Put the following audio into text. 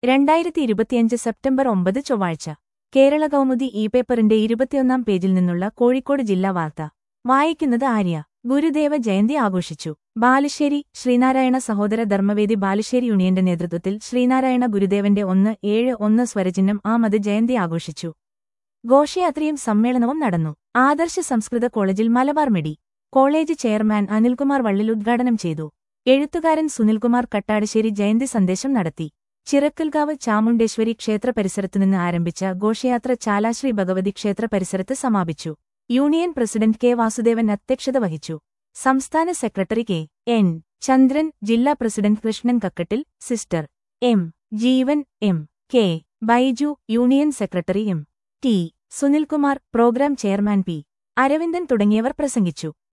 രണ്ടായിരത്തി ഇരുപത്തിയഞ്ച് സെപ്റ്റംബർ ഒമ്പത് ചൊവ്വാഴ്ച കേരള കൗമുദി ഇ പേപ്പറിന്റെ ഇരുപത്തിയൊന്നാം പേജിൽ നിന്നുള്ള കോഴിക്കോട് ജില്ലാ വാർത്ത വായിക്കുന്നത് ആര്യ ഗുരുദേവ ജയന്തി ആഘോഷിച്ചു ബാലുശ്ശേരി ശ്രീനാരായണ സഹോദര ധർമ്മവേദി ബാലുശ്ശേരി യൂണിയന്റെ നേതൃത്വത്തിൽ ശ്രീനാരായണ ഗുരുദേവന്റെ ഒന്ന് ഏഴ് ഒന്ന് സ്വരചിഹ്നം ആമത് ജയന്തി ആഘോഷിച്ചു ഘോഷയാത്രയും സമ്മേളനവും നടന്നു ആദർശ സംസ്കൃത കോളേജിൽ Malabar med college chairman Anilkumar Vallil ഉദ്ഘാടനം ചെയ്തു എഴുത്തുകാരൻ സുനിൽകുമാർ കട്ടാടശ്ശേരി ജയന്തി സന്ദേശം നടത്തി ചിറക്കൽകാവ് ചാമുണ്ടേശ്വരി ക്ഷേത്ര പരിസരത്തുനിന്ന് ആരംഭിച്ച ഘോഷയാത്ര ചാലാശ്രീ ഭഗവതി ക്ഷേത്ര പരിസരത്ത് സമാപിച്ചു യൂണിയൻ പ്രസിഡന്റ് കെ വാസുദേവൻ അധ്യക്ഷത വഹിച്ചു സംസ്ഥാന സെക്രട്ടറി കെ എൻ ചന്ദ്രൻ ജില്ലാ president Krishnan Kakkattil sister M Jeevan M K Baiju union secretary M T Sunilkumar programme chairman P Aravindan തുടങ്ങിയവർ പ്രസംഗിച്ചു